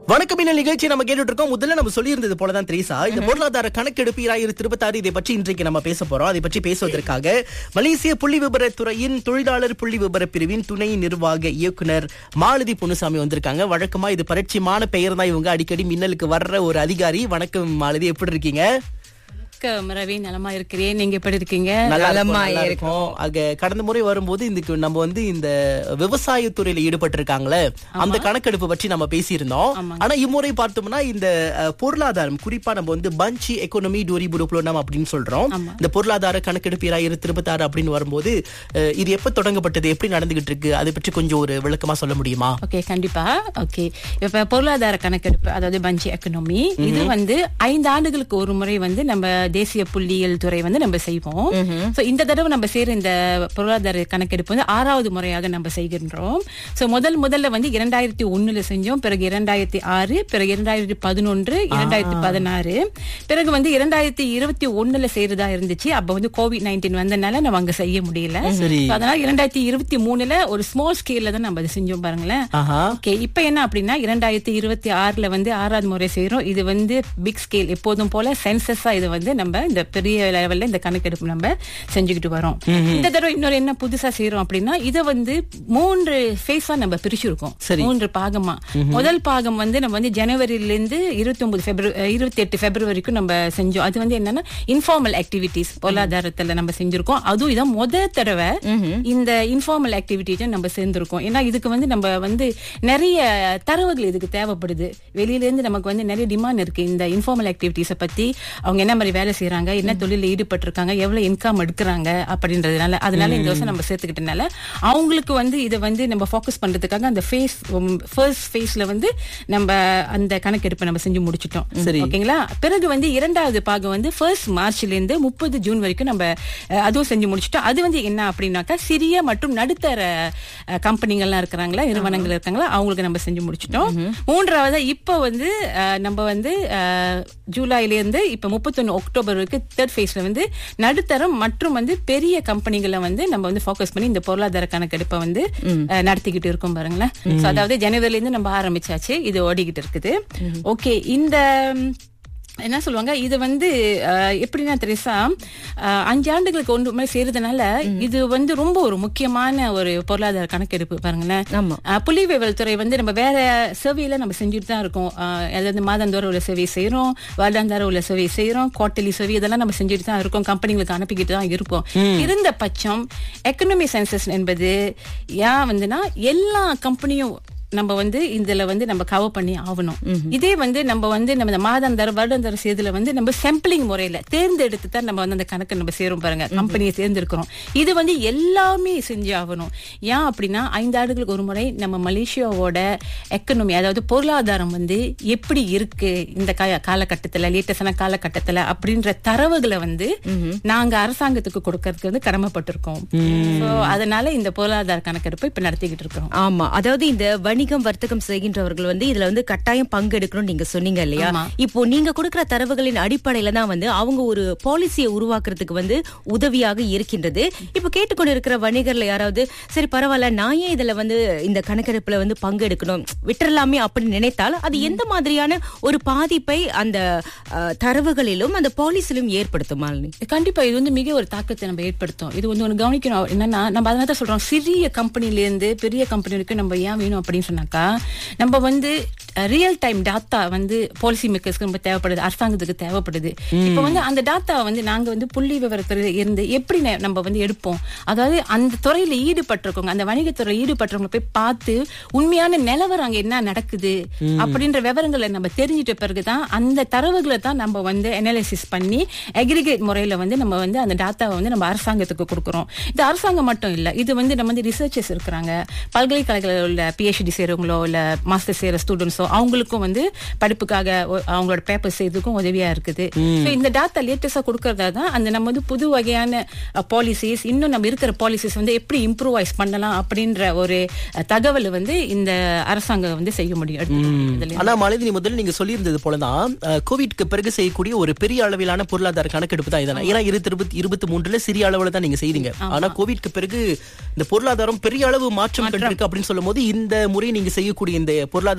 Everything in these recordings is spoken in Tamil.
வணக்கம் இந்த நிகழ்ச்சி நம்ம கேட்டுட்டு இருக்கோம் முதல்ல நம்ம சொல்லியிருந்தது போலதான் திரேசா இந்த பொருளாதார கணக்கெடுப்பு இராயிரத்தி இருபத்தாறு இதை பற்றி இன்றைக்கு நம்ம பேச போறோம் அதை பற்றி பேசுவதற்காக மலேசிய புள்ளி விபரத்துறையின் தொழிலாளர் புள்ளி விபர பிரிவின் துணை நிர்வாக இயக்குனர் மாலதி பொன்னுசாமி வந்திருக்காங்க வழக்கமா இது பரிச்சயமான பெயர் தான் இவங்க அடிக்கடி மின்னலுக்கு வர்ற ஒரு அதிகாரி வணக்கம் மாலதி எப்படி இருக்கீங்க வணக்கம் ரவி நலமா இருக்கிறேன் நீங்க எப்படி இருக்கீங்க நல்லா இருக்கும், நலமா நல்லா இருக்கும் ஆக கடந்த முறை வரும்போது இதுக்கு நம்ம வந்து இந்த விவசாயத்துறையில ஈடுபட்டு இருக்காங்களே அந்த கணக்கெடுப்பு பற்றி நம்ம பேசியிருந்தோம் ஆனா இம்முறை பார்த்தோம்னா இந்த அஹ், பொருளாதாரம் குறிப்பா நம்ம வந்து பஞ்சி எக்கோனமி டோரி புரோப்ளோனம் அப்படின்னு சொல்றோம் இந்த பொருளாதார கணக்கெடுப்பு இராயிரத்தி இருபத்தி ஆறு அப்படின்னு வரும்போது அஹ், இது எப்ப தொடங்கப்பட்டது எப்படி நடந்துகிட்டு இருக்கு அதை பற்றி கொஞ்சம் ஒரு விளக்கமா சொல்ல முடியுமா ஓகே கண்டிப்பா ஓகே இப்ப பொருளாதார கணக்கெடுப்பு அதாவது பஞ்சி எக்கனாமி இது வந்து ஐந்து ஆண்டுகளுக்கு ஒரு முறை வந்து நம்ம தேசிய புள்ளியியல் துறை வந்து நம்ம செய்வோம் சோ இந்த தடவை நம்ம செய்யற இந்த பொருளாதார கணக்கெடுப்பு வந்து ஆறாவது முறையாக நம்ம செய்கின்றோம் சோ முதல் முதல்ல வந்து இரண்டாயிரத்தி ஒண்ணுல செஞ்சோம் பிறகு இரண்டாயிரத்தி ஆறு பிறகு இரண்டாயிரத்தி பதினொன்று இரண்டாயிரத்தி பதினாறு பிறகு வந்து இரண்டாயிரத்தி இருபத்தி ஒண்ணுல செய்யறதா இருந்துச்சு அப்ப வந்து கோவிட் நைன்டீன் வந்தனால நம்ம அங்க செய்ய முடியல சரி So, அதனால இரண்டாயிரத்தி இருபத்தி மூணுல ஒரு ஸ்மால் ஸ்கேல்ல தான் நம்ம அதை செஞ்சோம் பாருங்களேன் ஆஹா ஓகே இப்போ என்ன அப்படின்னா இரண்டாயிரத்தி இருபத்தி ஆறுல வந்து ஆறாவது முறை செய்யறோம் இது வந்து பிக் ஸ்கேல் எப்போதும் போல சென்சஸா இது வந்து நம்ம இந்த பெரிய லெவல்ல இந்த கணக்கெடுப்பு நம்ம செஞ்சுக்கிட்டு வரோம் இந்த தடவை இன்னொரு என்ன புதுசா செய்யறோம் அப்படின்னா இதை வந்து மூன்று ஃபேஸா நம்ம பிரிச்சிருக்கோம் சரி. மூன்று பாகமா முதல் பாகம் வந்து நம்ம வந்து ஜனவரியில இருந்து இருபத்தி ஒன்பது பிப்ரவரி இருபத்தி எட்டு பிப்ரவரி வரைக்கும் நம்ம செஞ்சோம் அது வந்து என்னன்னா இன்ஃபார்மல் ஆக்டிவிட்டிஸ் பொருளாதாரத்துல நம்ம செஞ்சிருக்கோம் அதுவும் இதான் முத தடவை இந்த இன்ஃபார்மல் ஆக்டிவிட்டிஸ் நம்ம சேர்ந்திருக்கோம் ஏன்னா இதுக்கு வந்து நம்ம வந்து நிறைய தரவுகள் இதுக்கு தேவைப்படுது வெளியில இருந்து நமக்கு வந்து நிறைய டிமாண்ட் இருக்கு இந்த இன்ஃபார்மல் ஆக்டிவிட்டிஸை பத்தி அவங்க என்ன மாதிரி வேலை செய்யறாங்க என்ன தொழில ஈடுபட்டிருக்காங்க எவ்வளவு இன்கம் எடுக்கிறாங்க அப்படின்றதுனால அதனால இந்த வருஷம் நம்ம சேர்த்துக்கிட்டனால அவங்களுக்கு வந்து இதை வந்து நம்ம ஃபோக்கஸ் பண்றதுக்காக அந்த ஃபேஸ் ஃபர்ஸ்ட் ஃபேஸ்ல வந்து நம்ம அந்த கணக்கெடுப்பை நம்ம செஞ்சு முடிச்சிட்டோம் சரி. ஓகேங்களா பிறகு வந்து இரண்டாவது பாகம் வந்து ஃபர்ஸ்ட் மார்ச்ல இருந்து முப்பது ஜூன் வரைக்கும் நம்ம அஹ், அதுவும் செஞ்சு முடிச்சிட்டோம் அது வந்து என்ன அப்படின்னாக்கா சிறிய மற்றும் நடுத்தர அஹ், கம்பெனிகள்லாம் இருக்கிறாங்களா நிறுவனங்கள் இருக்காங்களா அவங்களுக்கு நம்ம செஞ்சு முடிச்சிட்டோம் மூன்றாவது இப்போ வந்து அஹ், நம்ம வந்து அஹ், ஜூலைல இருந்து இப்ப முப்பத்தொன்னு அக்டோபர் வரைக்கும் தேர்ட் ஃபேஸ்ல வந்து நடுத்தரம் மற்றும் வந்து பெரிய கம்பெனிகளை வந்து நம்ம வந்து ஃபோக்கஸ் பண்ணி இந்த பொருளாதார கணக்கெடுப்பை வந்து அஹ், நடத்திக்கிட்டு இருக்கோம் பாருங்களேன் So, அதாவது ஜனவரில இருந்து நம்ம ஆரம்பிச்சாச்சு இது ஓடிக்கிட்டு இருக்குது ஓகே இந்த ம், என்ன சொல்லுவாங்க இது வந்து அஹ், எப்படின்னா தெரியுசா அஹ், அஞ்சு ஆண்டுகளுக்கு ஒன்று மாதிரி செய்யறதுனால இது வந்து ரொம்ப ஒரு முக்கியமான ஒரு பொருளாதார கணக்கெடுப்பு பாருங்களேன் ஆமா. அஹ், புள்ளி விவரல் துறை வந்து நம்ம வேற சர்வேல நம்ம செஞ்சுட்டு தான் இருக்கோம் அஹ், அதாவது மாதந்தோறும் உள்ள சர்வே செய்யறோம் வருடாந்தார உள்ள சர்வே செய்யறோம் குவார்டர்லி சர்வே இதெல்லாம் நம்ம செஞ்சுட்டு தான் இருக்கோம் கம்பெனிகளுக்கு அனுப்பிக்கிட்டு தான் இருக்கோம் இருந்த பட்சம் எக்கனாமி சென்சஸ் என்பது ஏன் வந்துன்னா எல்லா கம்பெனியும் நம்ம வந்து இதுல வந்து நம்ம கவர் பண்ணி ஆகணும் இதே வந்து நம்ம வந்து நம்ம இந்த மாதாந்தர வருடாந்தர செய்தியில வந்து நம்ம சாம்பிளிங் முறையில தேர்ந்தெடுத்து தான் நம்ம வந்து அந்த கணக்கு நம்ம சேரும் பாருங்க கம்பெனியை தேர்ந்தெடுக்கிறோம் இது வந்து எல்லாமே செஞ்சு ஆகணும் ஏன் அப்படின்னா ஐந்து ஆண்டுகளுக்கு ஒரு முறை நம்ம மலேசியாவோட எக்கனமி அதாவது பொருளாதாரம் வந்து எப்படி இருக்கு இந்த கா- காலகட்டத்துல லேட்டஸ்டான காலகட்டத்துல அப்படின்ற தரவுகளை வந்து நாங்க அரசாங்கத்துக்கு கொடுக்கறதுக்கு வந்து கடமைப்பட்டிருக்கோம் So, அதனால இந்த பொருளாதார கணக்கெடுப்பு இப்ப நடத்திக்கிட்டு இருக்கோம் ஆமா அதாவது இந்த வணிகம் வர்த்தகம் செய்கின்றவர்கள் வந்து இதுல வந்து கட்டாயம் பங்கெடுக்கணும் நீங்க சொன்னீங்க இல்லையா ஆமா. இப்போ நீங்க கொடுக்கிற தரவுகளின் அடிப்படையில தான் வந்து அவங்க ஒரு பாலிசியை உருவாக்குறதுக்கு வந்து உதவியாக இருக்கின்றது இப்ப கேட்டுக்கொண்டு இருக்கிற வணிகர்ல யாராவது சரி பரவாயில்ல நான் ஏன் இதுல வந்து இந்த கணக்கெடுப்புல வந்து பங்கெடுக்கணும் விட்டுறலாமே அப்படின்னு நினைத்தால் அது எந்த மாதிரியான ஒரு பாதிப்பை அந்த அஹ், தரவுகளிலும் அந்த பாலிசிலும் ஏற்படுத்துமா கண்டிப்பா இது வந்து மிக ஒரு தாக்கத்தை நம்ம ஏற்படுத்தும் இது வந்து ஒன்று கவனிக்கணும் என்னன்னா நம்ம அதனால தான் சொல்றோம் சிறிய கம்பெனில இருந்து பெரிய கம்பெனி வரைக்கும் நம்ம ஏன் வேணும் அப்படின்னு சொன்னாக்கா நம்ம வந்து ரியல் டைம் டாட்டா வந்து பாலிசி மேக்கர்ஸ்க்கு ரொம்ப தேவைப்படுது அரசாங்கத்துக்கு தேவைப்படுது இப்போ வந்து அந்த டாட்டா வந்து நாங்க வந்து புள்ளி விவரத்துல இருந்து எப்படி ந- நம்ம வந்து எடுப்போம் அதாவது அந்த துறையில ஈடுபட்டிருக்கவங்க அந்த வணிகத்துறையில ஈடுபட்டவங்க போய் பார்த்து உண்மையான நிலவரம் அங்க என்ன நடக்குது அப்படின்ற விவரங்களை நம்ம தெரிஞ்சிட்ட பிறகுதான் அந்த தரவுகளை தான் நம்ம வந்து அனாலிசிஸ் பண்ணி அக்ரிகேட் முறையில வந்து நம்ம வந்து அந்த டாட்டாவை வந்து நம்ம அரசாங்கத்துக்கு கொடுக்குறோம் இது அரசாங்கம் மட்டும் இல்ல இது வந்து நம்ம வந்து ரிசர்ச்சர்ஸ் இருக்கிறாங்க பல்கலைக்கழகத்தில் உள்ள பிஹெச்டி செய்யறவங்களோ இல்ல மாஸ்டர் செய்யற ஸ்டூடெண்ட்ஸோ அவங்களுக்கும் வந்து படிப்புக்காக ஒ- அவங்களோட பேப்பர் செய்யறதுக்கும் உதவியா இருக்குது So, இந்த டாட்டா லேட்டஸ்டா கொடுக்கறதா தான் அந்த நம்ம வந்து புது வகையான பாலிசிஸ் இன்னும் நம்ம இருக்கிற பாலிசிஸ் வந்து எப்படி இம்ப்ரூவைஸ் பண்ணலாம் அப்படின்ற ஒரு அஹ், தகவலை வந்து இந்த அரசாங்கம் வந்து செய்ய முடியும் எடுத்துக்கணும் இதுல. ஆனா மாலதி முதல்ல நீங்க சொல்லியிருந்தது போலதான் அஹ், கோவிட்க்கு பிறகு செய்யக்கூடிய ஒரு பெரிய அளவிலான பொருளாதார கணக்கெடுப்பு தான் இதெல்லாம் ஏன்னா இருபத்தி இருபத்தி இருபத்தி மூன்றுல சிறிய அளவுல தான் நீங்க செய்தீங்க ஆனா கோவிட்க்கு பிறகு இந்த பொருளாதாரம் பெரிய அளவு மாற்றம் கண்டிருக்கு அப்படின்னு சொல்லும் போது இந்த முறை நீங்க செய்யக்கூடிய இந்த பொருளாதார கணக்கெடுப்பு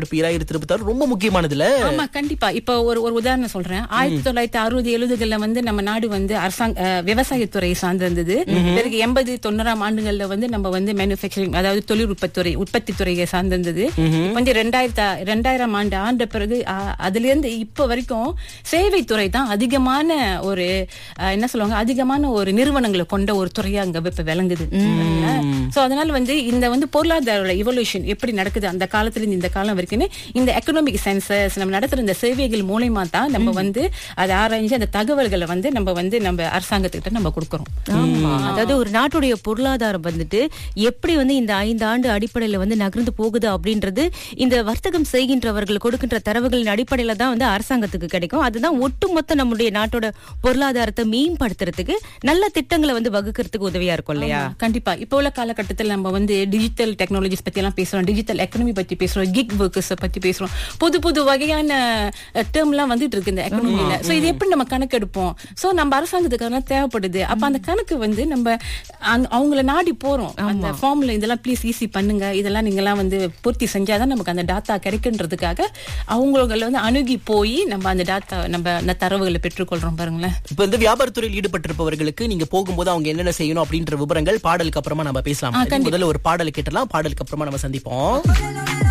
கணக்கெடுப்பு இராயிரத்தி இருபத்தி ஆறு ரொம்ப முக்கியமானதுல ஆமா கண்டிப்பா இப்ப ஒரு ஒரு உதாரணம் சொல்றேன் ஆயிரத்தி தொள்ளாயிரத்தி அறுபது எழுபதுகள்ல வந்து நம்ம நாடு வந்து அரசாங்க அஹ், விவசாயத்துறை சார்ந்திருந்தது பிறகு எண்பது தொண்ணூறாம் ஆண்டுகள்ல வந்து நம்ம வந்து மேனுபேக்சரிங் அதாவது தொழில் உற்பத்துறை உற்பத்தி துறையை சார்ந்திருந்தது இப்ப வந்து ரெண்டாயிரத்தி ரெண்டாயிரம் ஆண்டு ஆண்ட பிறகு அஹ், அதுல இருந்து இப்ப வரைக்கும் சேவைத்துறை தான் அதிகமான ஒரு அஹ், என்ன சொல்லுவாங்க அதிகமான ஒரு நிறுவனங்களை கொண்ட ஒரு துறையா அங்க இப்ப விளங்குது சோ அதனால வந்து இந்த வந்து பொருளாதார இவல்யூஷன் எப்படி நடக்குது அந்த காலத்துல இருந்து இந்த காலம் வரைக்கும் இந்த எக்கனாமிக் சென்சஸ் நம்ம நடத்துற இந்த சேவைகள் மூலயமா தான் நம்ம வந்து அதை ஆராய்ஞ்சு அந்த தகவல்களை வந்து நம்ம வந்து நம்ம அரசாங்கத்துக்கிட்ட நம்ம கொடுக்கறோம் ஆமா அதாவது ஒரு நாட்டுடைய பொருளாதாரம் வந்துட்டு எப்படி வந்து இந்த ஐந்து ஆண்டு அடிப்படையில வந்து நகர்ந்து போகுது அப்படின்றது இந்த வர்த்தகம் செய்கின்றவர்கள் கொடுக்கின்ற தரவுகளின் அடிப்படையில தான் வந்து அரசாங்கத்துக்கு கிடைக்கும் அதுதான் ஒட்டுமொத்த நம்முடைய நாட்டோட பொருளாதாரத்தை மேம்படுத்துறதுக்கு நல்ல திட்டங்களை வந்து வகுக்கிறதுக்கு உதவியா இருக்கும் இல்லையா கண்டிப்பா இப்போ உள்ள காலகட்டத்தில் நம்ம வந்து டிஜிட்டல் டெக்னாலஜிஸ் பத்தி எல்லாம் பேசுறோம் டிஜிட்டல் எக்கனமி பத்தி பேசுறோம் கிக் ஒர்க்கர்ஸ் பத்தி பேசுறோம் புது புது வகையான டேர்ம் எல்லாம் வந்துட்டு இருக்கு இந்த எக்கனமில சோ இது எப்படி நம்ம கணக்கெடுப்போம் சோ நம்ம அரசாங்கத்துக்கு அதெல்லாம் தேவைப்படுது அப்ப அந்த கணக்கு வந்து நம்ம அங்க- அவங்கள நாடி போறோம் அந்த ஃபார்ம்ல இதெல்லாம் ப்ளீஸ் ஈஸி பண்ணுங்க இதெல்லாம் நீங்க எல்லாம் வந்து பூர்த்தி செஞ்சாதான் நமக்கு அந்த டாட்டா கிடைக்குன்றதுக்காக அவங்கள வந்து அணுகி போய் நம்ம அந்த டாட்டா நம்ம அந்த தரவுகளை பெற்றுக்கொள்றோம் பாருங்களேன் இப்ப இந்த வியாபாரத்துறையில் ஈடுபட்டிருப்பவர்களுக்கு நீங்க போகும்போது அவங்க என்னென்ன செய்யணும் அப்படின்ற விவரங்கள் பாடலுக்கு அப்புறமா நம்ம பேசலாம் முதல்ல ஒரு பாடல் கேட்டலாம் பாடலுக்கு அப்புறமா நம்ம சந்திப்போம்